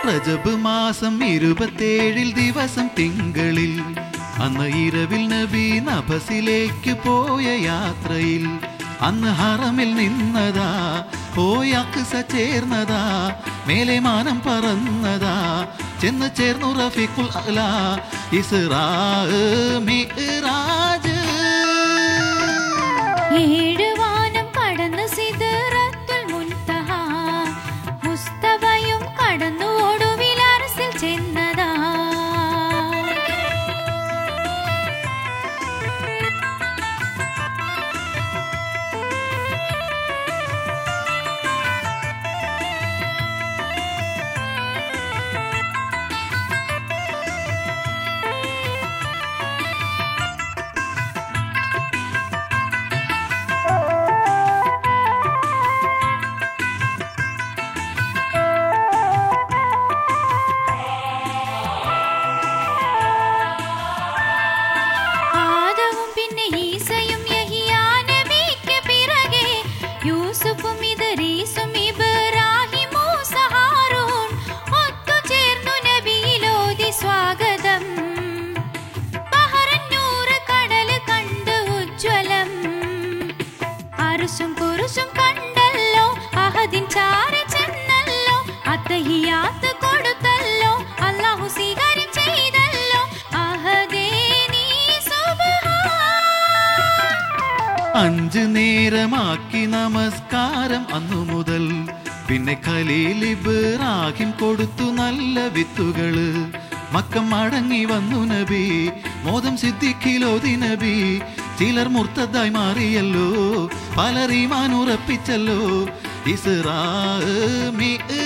റജബ് മാസം ഇരുപത്തേഴിൽ ദിവസം തിങ്കളിൽ അന്ന് ഇരവിൽ നബി നഭസിലേക്ക് പോയ യാത്രയിൽ അന്ന് ഹറമിൽ നിന്നതാ പോയക്സ ചേർന്നതാ മേലെ മാനം പറന്നതാ ചെന്ന് ചേർന്നു റഫീഖുൽ അല ഇസ്റാ മിഅ്റാജ് ഏഴ് വാനം കടന്ന് സിദ്റത്തുൽ മുൻതഹ മുസ്തഫയും കടന്നു ഒടുവിൽ അർസിൽ ചെന്നതാ ആദവും പിന്നെ ഈസയും യഹിയാ നബിക്ക് പിറകെ യൂസുഫും ഇദ്രീസും ഇബ്രാഹിം മൂസ ഹാറൂൻ ഒത്തുചേർന്നു നബിയിലോതി സ്വാഗതം ബഹറന്നൂറ് കടല് കണ്ട് ഉജ്ജ്വലം അറുസും കുറുസും കണ്ടല്ലോ അഹദിൻ ചാര ചെന്നല്ലോ അത്തഹിയാത്ത് കൊടുത്തല്ലോ അല്ലാഹു സ്വീകാര്യം ചെയ്തല്ലോ അഹദേ നീ സുബ്ഹാൻ അഞ്ച് നേരമാക്കി നമസ്കാരം അന്നു മുതൽ പിന്നെ ഖലീൽ ഇബ്രാഹിം കൊടുത്തു നല്ല വിത്തുകള് മക്കം മടങ്ങി വന്നു നബി മോദം സിദ്ധിക്കിലോതി നബി ചിലർ മുർത്തതായി മാറിയല്ലോ പലർ ഈമാൻ ഉറപ്പിച്ചല്ലോ ഇസ്റാ മിഅ്റാജ്